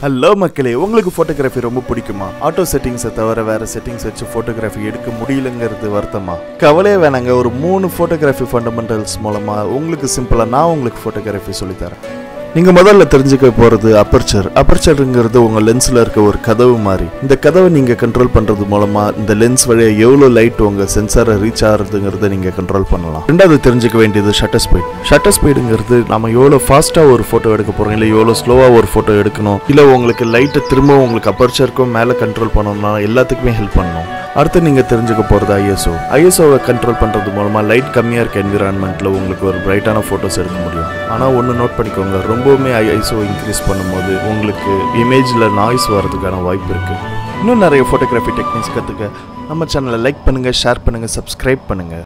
hello மக்களே உங்களுக்கு photography ரொம்ப பிடிக்குமா ஆட்டோ செட்டிங்ஸை தவிர வேற செட்டிங்ஸ் வச்சு ஃபோட்டோகிராஃபி எடுக்க முடியலங்கிறது வருத்தமா கவலையே வேணாங்க ஒரு மூணு ஃபோட்டோகிராஃபி ஃபண்டமெண்டல்ஸ் மூலமா உங்களுக்கு சிம்பிளா நான் உங்களுக்கு ஃபோட்டோகிராஃபி சொல்லித்தரேன் நீங்க முதல்ல தெரிஞ்சுக்க போறது அப்பர்ச்சர் அப்பர்ச்சருங்கிறது உங்க லென்ஸ்ல இருக்க ஒரு கதவு மாதிரி இந்த கதவை நீங்க கண்ட்ரோல் பண்றது மூலமா இந்த லென்ஸ் வழியா எவ்வளவு லைட் உங்க சென்சாரை ரீச் ஆகுறதுங்கிறத நீங்க கண்ட்ரோல் பண்ணலாம் ரெண்டாவது தெரிஞ்சுக்க வேண்டியது ஷட்டர் ஸ்பீட் ஷட்டர் ஸ்பீடுங்கிறது நம்ம எவ்வளவு ஃபாஸ்டா ஒரு போட்டோ எடுக்க போறோம் இல்ல எவ்வளவு ஸ்லோவா ஒரு போட்டோ எடுக்கணும் இல்ல உங்களுக்கு லைட்டை திரும்ப உங்களுக்கு அப்பர்ச்சருக்கும் மேல கண்ட்ரோல் பண்ணணும்னா எல்லாத்துக்குமே ஹெல்ப் பண்ணணும் அடுத்து நீங்க தெரிஞ்சுக்க போறது ஐஎஸ்ஓ ஐஎஸ்ஓவை கண்ட்ரோல் பண்றது மூலமா லைட் கம்மியா இருக்க என்விரான்மெண்ட்ல உங்களுக்கு ஒரு பிரைட்டான போட்டோஸ் எடுக்க முடியும் ஆனா ஒன்னு நோட் பண்ணிக்கோங்க ரொம்பவுமே ஐஎஸ்ஓ இன்க்ரீஸ் பண்ணும்போது உங்களுக்கு இமேஜ்ல நாய்ஸ் வரதுக்கான வாய்ப்பு இருக்கு இன்னும் நிறைய ஃபோட்டோகிராஃபி டெக்னிக்ஸ் கற்றுக்க நம்ம சேனலை லைக் பண்ணுங்க ஷேர் பண்ணுங்க சப்ஸ்கிரைப் பண்ணுங்க